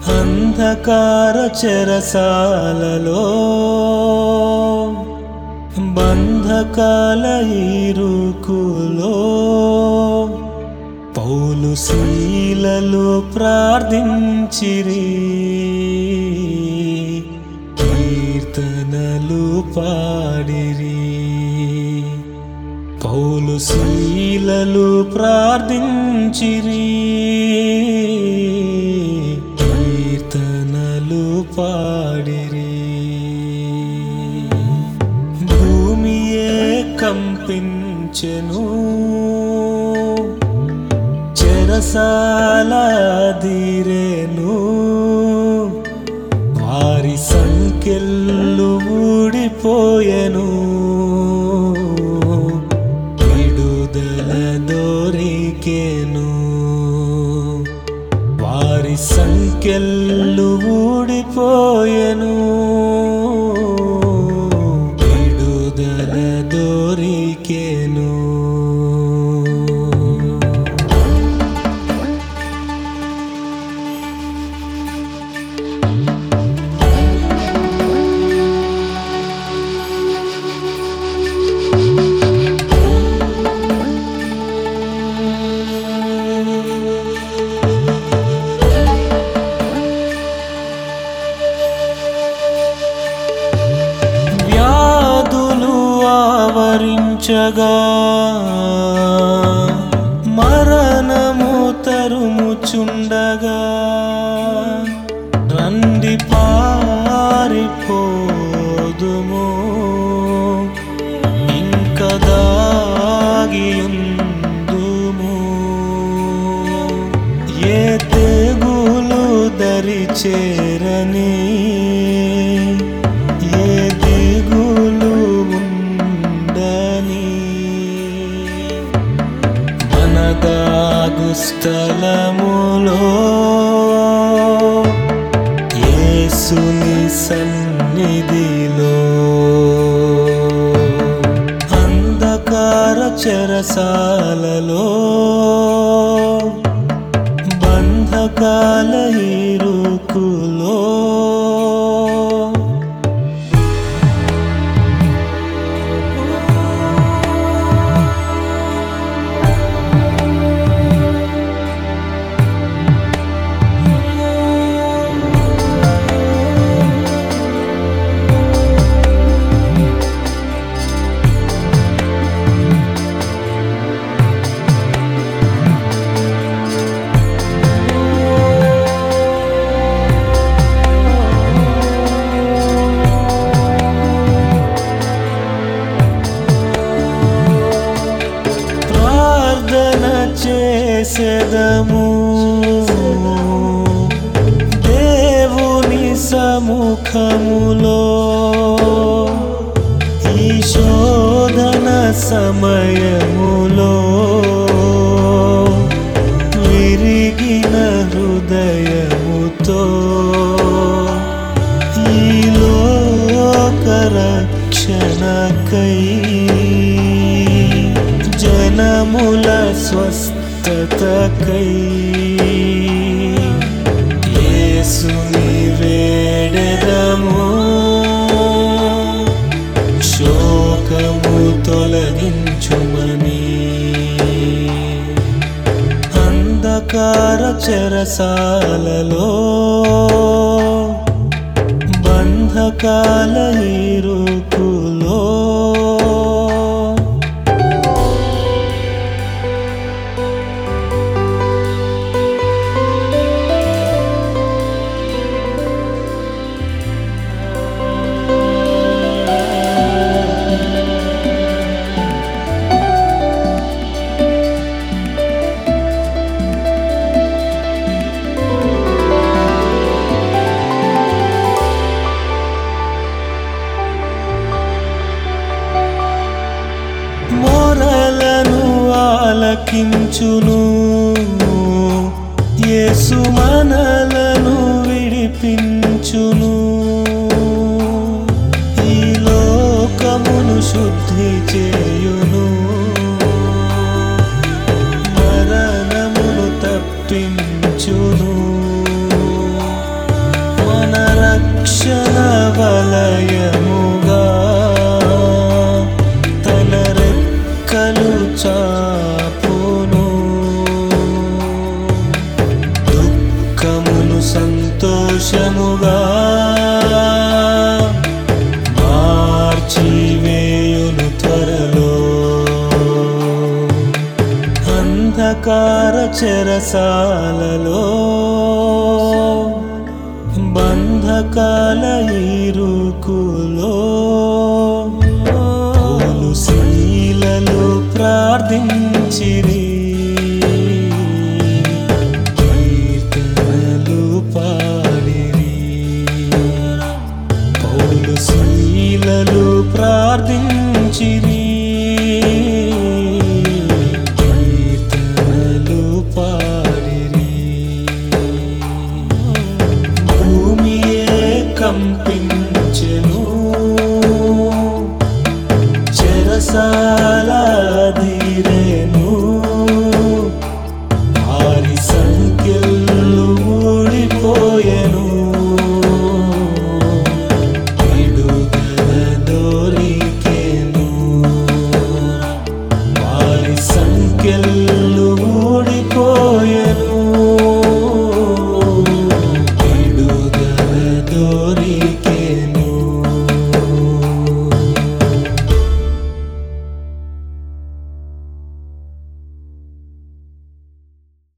అంధకార చెరసాలలో బంధకాల ఇరుకులో పౌలు శీలలు ప్రార్థించిరి కీర్తనలు పాడిరి పౌలు శీలలు ప్రార్థించిరి కీర్తనలు పాడిరి భూమియే కంపించెను చెరసాల దిరేను వారి సంఖ్యలు ఊడిపోయెను విడుదల దొరికెను వారి సంఖ్యలు ఊడిపోయెను విడుదల దొరికెను వ్యాధులు ఆవరించగా మరణము తరుముచుండగా రండి పారిపోదుము ఇంక దాగియుందుము ఏ తెగులు దరి చేరని ఏ దిగులు ఉండని మనదాగు స్థలములో యేసుని సన్నిధిలో అంధకార చెరసాలలో బంధకాల ఇరుకులో ప్రార్థన చేసేదము దేవుని సముఖములో ఈ శోధన సమయములో విరిగిన హృదయముతో ఈ లోక రక్షణకై జనముల స్వస్థతకై యేసుని వేడెదము శోకము తొలగించుమని అంధకార చెరసాలలో బంధకాల ఇరుకులో మొరలను ఆలకించును యేసు మనలను విడిపించును ఈ లోకమును శుద్ధి చేయును మరణమును తప్పించును చెరసాలలో బంధకాల ఇరుకులో పూలు శీలలు ప్రార్థించిరి కీర్తనలు పాడిరి పౌలు శీలలు ప్రార్థించిరి కీర్తనలు పాడిరి భూమియే కంపించెను